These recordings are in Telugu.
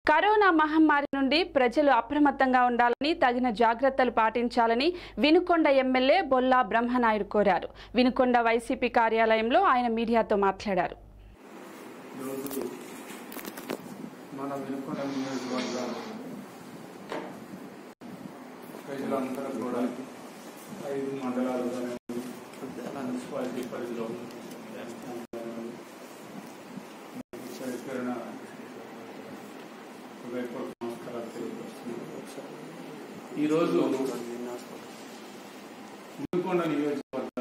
కరోనా మహమ్మారి నుండి ప్రజలు అప్రమత్తంగా ఉండాలని తగిన జాగ్రత్తలు పాటించాలని వినుకొండ ఎమ్మెల్యే బొల్లా బ్రహ్మనాయుడు కోరారు వినుకొండ వైసీపీ కార్యాలయంలో ఆయన మీడియాతో మాట్లాడారు ఈరోజు మన వినుకొండ నియోజకవర్గ ప్రజలందరూ కూడా ఐదు మండలాలు కానివ్వండి, మున్సిపాలిటీ పరిధిలో కానివ్వండి, పేరున హృదయపూర్వక నమస్కారాలు తెలియజేస్తున్నాను ఈరోజు వినుకొండ నియోజకవర్గ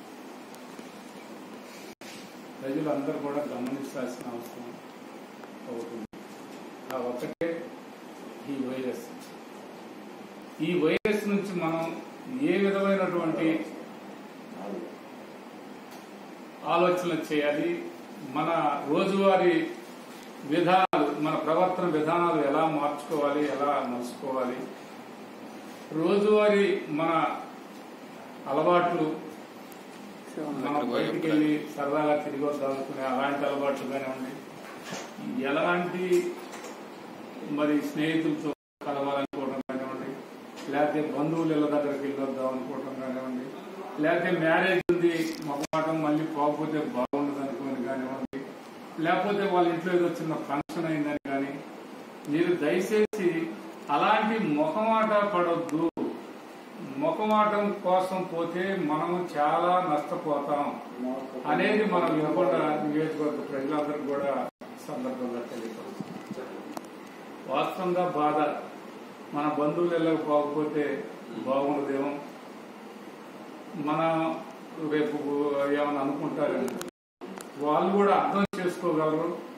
ప్రజలందరూ కూడా గమనించాల్సిన అవసరం అవుతుంది ఆ ఒక్కటే ఈ వైరస్ ఈ వైరస్ నుంచి మనం ఏ విధమైనటువంటి ఆలోచనలు చేయాలి మన రోజువారీ విధానాలు మన ప్రవర్తన విధానాలు ఎలా మార్చుకోవాలి ఎలా మలుచుకోవాలి రోజువారీ మన అలవాట్లు మనం బయటికి వెళ్ళి సరదాగా తిరిగి వద్దాం అనుకునే అలాంటి అలవాట్లు కానివ్వండి ఎలాంటి మరి స్నేహితులతో కలవాలనుకోవడం కానివ్వండి లేకపోతే బంధువుల ఇళ్ళ దగ్గరికి వెళ్ళి వద్దాం అనుకోవడం కానివ్వండి లేకపోతే మ్యారేజ్ ఉంది మొహమాటం మళ్ళీ పోకపోతే బాగుండదు అనుకోని కానివ్వండి లేకపోతే వాళ్ళ ఇంట్లో ఏదో చిన్న ఫంక్షన్ అయిందని కానీ మీరు దయచేసి అలాంటి మొహమాట పడొద్దు ముఖమాటం కోసం పోతే మనము చాలా నష్టపోతాం అనేది మన వినకొండ నియోజకవర్గ ప్రజలందరికీ కూడా సందర్భంగా తెలియపడుతుంది వాస్తవంగా బాధ మన బంధువులు వెళ్ళకపోతే బాగుండదేమో మన రేపు ఏమైనా అనుకుంటారేమో వాళ్ళు కూడా అర్థం చేసుకోగలరు